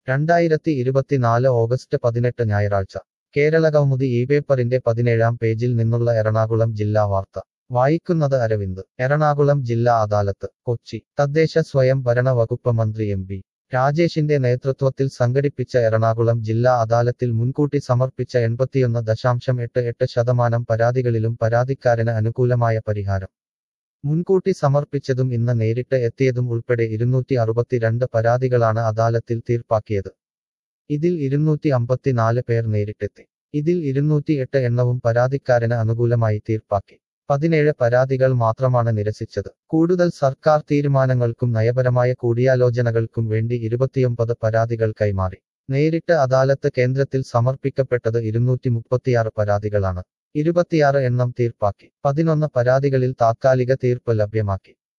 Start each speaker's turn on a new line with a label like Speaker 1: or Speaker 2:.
Speaker 1: രണ്ടായിരത്തി ഇരുപത്തിനാല് ഓഗസ്റ്റ് പതിനെട്ട് ഞായറാഴ്ച കേരളകൗമുദി ഈ പേപ്പറിന്റെ പതിനേഴാം പേജിൽ നിന്നുള്ള എറണാകുളം ജില്ലാ വാർത്ത വായിക്കുന്നത് അരവിന്ദ് എറണാകുളം ജില്ലാ അദാലത്ത് കൊച്ചി തദ്ദേശ സ്വയം ഭരണ വകുപ്പ് മന്ത്രി എം പി രാജേഷിന്റെ നേതൃത്വത്തിൽ സംഘടിപ്പിച്ച എറണാകുളം ജില്ലാ അദാലത്തിൽ മുൻകൂട്ടി സമർപ്പിച്ച എൺപത്തിയൊന്ന് ദശാംശം എട്ട് എട്ട് ശതമാനം പരാതികളിലും പരാതിക്കാരന് അനുകൂലമായ പരിഹാരം മുൻകൂട്ടി സമർപ്പിച്ചതും ഇന്ന് നേരിട്ട് എത്തിയതും ഉൾപ്പെടെ ഇരുന്നൂറ്റി അറുപത്തിരണ്ട് പരാതികളാണ് അദാലത്തിൽ തീർപ്പാക്കിയത് ഇതിൽ ഇരുന്നൂറ്റി അമ്പത്തിനാല് പേർ നേരിട്ടെത്തി ഇതിൽ ഇരുന്നൂറ്റി എട്ട് എണ്ണവും പരാതിക്കാരന് അനുകൂലമായി തീർപ്പാക്കി പതിനേഴ് പരാതികൾ മാത്രമാണ് നിരസിച്ചത് കൂടുതൽ സർക്കാർ തീരുമാനങ്ങൾക്കും നയപരമായ കൂടിയാലോചനകൾക്കും വേണ്ടി ഇരുപത്തിയൊമ്പത് പരാതികൾ കൈമാറി നേരിട്ട് അദാലത്ത് കേന്ദ്രത്തിൽ സമർപ്പിക്കപ്പെട്ടത് ഇരുന്നൂറ്റി മുപ്പത്തിയാറ് പരാതികളാണ് ഇരുപത്തിയാറ് എണ്ണം തീർപ്പാക്കി പതിനൊന്ന് പരാതികളിൽ താത്കാലിക തീർപ്പ് ലഭ്യമാക്കി